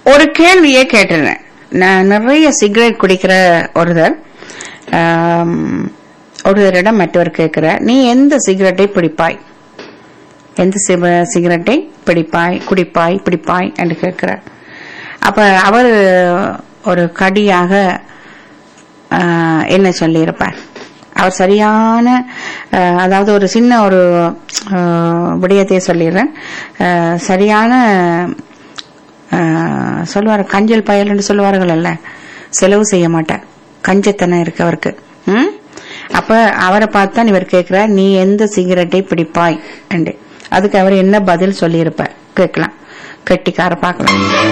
ஒரு கேள்வியே கேட்டுறேன் நான் நிறைய சிகரெட் குடிக்கிற ஒருத்தர் ஆம், ஒருத்தரிடம் மற்றவர் கேட்கிற நீ எந்த சிகரெட்டை பிடிப்பாய் எந்த சிவ- சிகரெட்டை பிடிப்பாய் குடிப்பாய் பிடிப்பாய் என்று கேட்கிறார் அப்ப அவர் ஒரு கடியாக ஆஹ், என்ன சொல்லியிருப்பார் அவர் சரியான ஆஹ், அதாவது ஒரு சின்ன ஒரு ஆஹ், விடயத்தை சொல்லிடுறேன் ஆஹ், சரியான ஆஹ், சொல்லுவார் கஞ்சல் பயல் என்று சொல்லுவார்கள் அல்ல செலவு செய்ய மாட்டார் கஞ்சத்தனம் இருக்கு அவருக்கு ம்? அப்ப அவரை பார்த்தான் இவர் கேட்கிறார் நீ எந்த சிகரெட்டை பிடிப்பாய் என்று அதுக்கு அவர் என்ன பதில் சொல்லியிருப்பார் கேட்கலாம் கெட்டிக்கார பார்க்கலாம்